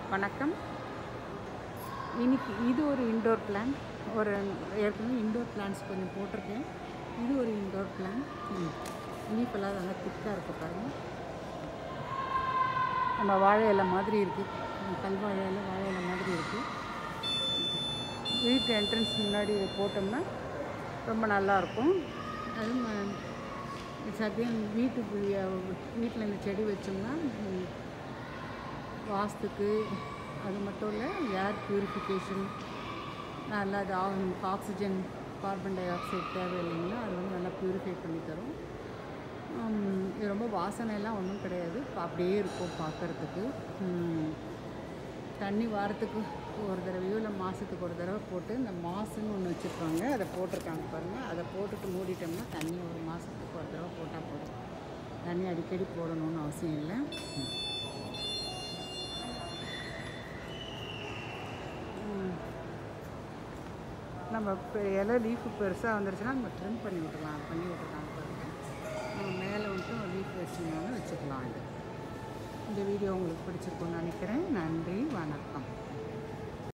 வணக்கம் இன்னைக்கு இது ஒரு இன்டோர் பிளான் ஒரு ஏற்கனவே இன்டோர் பிளான்ஸ் கொஞ்சம் போட்டிருக்கேன் இது ஒரு இன்டோர் பிளான் இனிப்பெல்லாம் நல்லா திக்காக இருக்கு பாருங்கள் நம்ம வாழை இலை மாதிரி இருக்குது கல்வாழை இலை வாழை இலை மாதிரி இருக்குது வீட்டு என்ட்ரன்ஸ் முன்னாடி இதை போட்டோம்னா ரொம்ப நல்லாயிருக்கும் அதுவும் இட்ஸ் அகெயின் வீட்டுக்குள்ளே வீட்டில் இந்த செடி வச்சோம்னா ம், வாஸ்துக்கு அது மட்டும் இல்லை ஏர் பியூரிஃபிகேஷன் நல்லா அது ஆ- நமக்கு ஆக்சிஜன் கார்பன் டை ஆக்சைடு தேவையில்லைங்களா அது வந்து நல்லா ப்யூரிஃபை பண்ணி தரும் உம், இது ரொம்ப வாசனைலாம் ஒன்றும் கிடையாது பா- அப்படியே இருக்கும் பார்க்குறதுக்கு தண்ணி வாரத்துக்கு ஒரு தடவையோ இல்லை மாதத்துக்கு ஒரு தடவை போட்டு இந்த மாசுன்னு ஒன்று வச்சுருப்பாங்க அதை போட்டிருக்காங்க பாருங்கள் அதை போட்டுட்டு மூடிட்டோம்னா தண்ணி ஒரு மாதத்துக்கு ஒரு தடவை போட்டால் போதும் தண்ணி அடிக்கடி போடணும்னு அவசியம் இல்லை ம். நம்ம இப்போ இலை லீஃபு பெருசாக வந்துருச்சுன்னா நம்ம ட்ரிம் பண்ணி விட்டுலாம் பண்ணி விட்டுருக்காங்க பாருங்கள் நம்ம மேலே வந்துட்டு லீஃப் வச்சுனாலும் வச்சுக்கலாம் இது இந்த வீடியோ உங்களுக்கு பிடிச்சிருக்கும்னு நினைக்கிறேன் நன்றி வணக்கம்